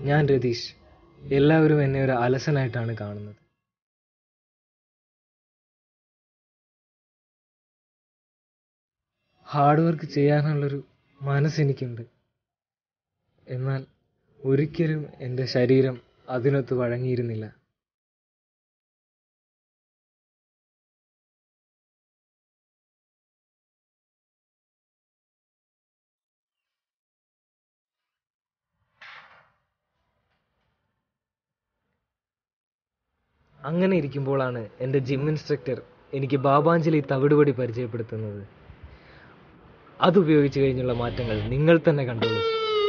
ഞാൻ രതീഷ് എല്ലാവരും എന്നെ ഒരു അലസനായിട്ടാണ് കാണുന്നത് ഹാർഡ് വർക്ക് ചെയ്യാനുള്ളൊരു മനസ്സെനിക്കുണ്ട് എന്നാൽ ഒരിക്കലും എൻ്റെ ശരീരം അതിനൊത്ത് വഴങ്ങിയിരുന്നില്ല അങ്ങനെ ഇരിക്കുമ്പോഴാണ് എൻ്റെ ജിം ഇൻസ്ട്രക്ടർ എനിക്ക് ബാബാഞ്ജലി തവിടുപടി പരിചയപ്പെടുത്തുന്നത് അതുപയോഗിച്ച് കഴിഞ്ഞുള്ള മാറ്റങ്ങൾ നിങ്ങൾ തന്നെ കണ്ടോളൂ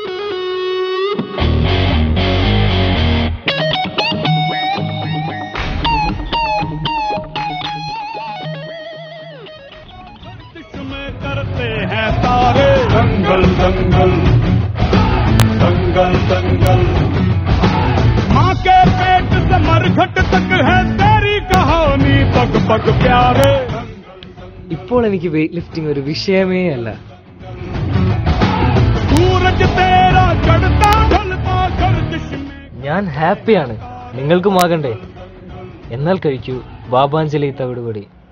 में करते हैं तारे दंगल दंगल दंगल दंगल माँ के पेट से मरघट तक है तेरी कहानी पग पग प्यारे ഇപ്പോൾ എനിക്ക് വെയിറ്റ് ലിഫ്റ്റിംഗ് ഒരു വിഷയമേ അല്ല सूरज तेरा चढ़ता ढलता गर्दिश में ഞാൻ ഹാപ്പിയാണ് നിങ്ങൾക്കുമാകണ്ടേ എന്നാൽ കഴിക്കൂ ബാബാഞ്ജലി തവിടുപടി